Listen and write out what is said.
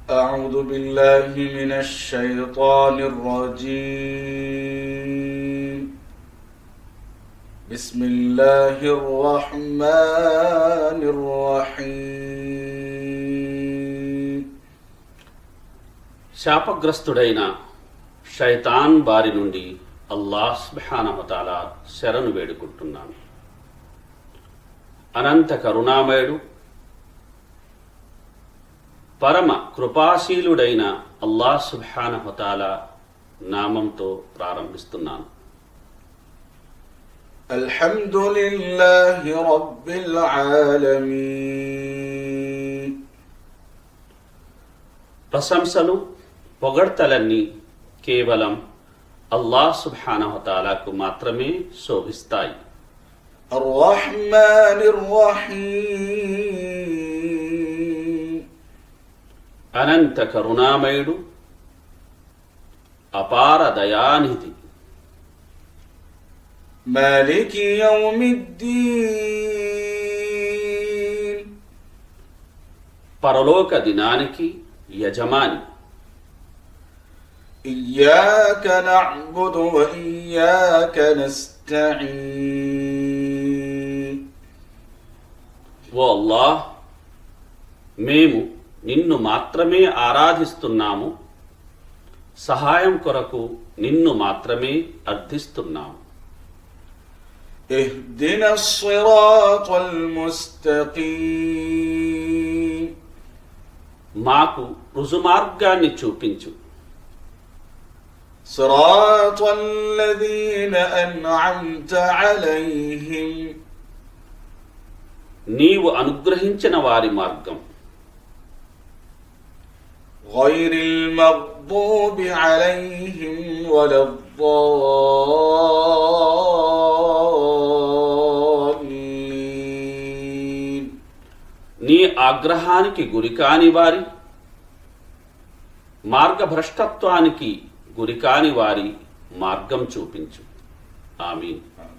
أعوذ بالله من الشيطان الرجيم بسم الله الرحمن الرحيم శాపగ్రస్తుడైన శైతాన్ బారి నుండి అల్లాహ్ సుబ్హానహుతాల శరణు వేడుకుంటున్నాను అనంత కరుణామయుడు పరమ కృపాశీలుడైన అల్లాహ్ సుబ్హానహుతాల నామంతో ప్రారంభిస్తున్నాను الحمد لله رب العالمين ప్రశంసలు పొగడ్తలన్నీ కేవలం అల్లాహ్ సుబ్హానహుతాలకు మాత్రమే శోభిస్తాయి الرحمن الرحيم అనంత కరుణామయుడు అపార దయానిధి مالك يوم الدين పరలోక దినానికి యజమాని إياك نعبد وإياك نستعين ఓ అల్లాహ్ మేము నిన్ను మాత్రమే ఆరాధిస్తున్నాము సహాయం కొరకు నిన్ను మాత్రమే అర్థిస్తున్నాము اهدنا الصراط المستقيم మాకు రుజుమార్గాన్ని చూపించు صراط الذين أنعمت عليهم నీవు అనుగ్రహించిన వారి మార్గం غير المغضوب عليهم ولا الضالين నీ ఆగ్రహానికి గురికాని వారి మార్గభ్రష్టత్వానికి గురికాని వారి మార్గం చూపించు ఆమీన్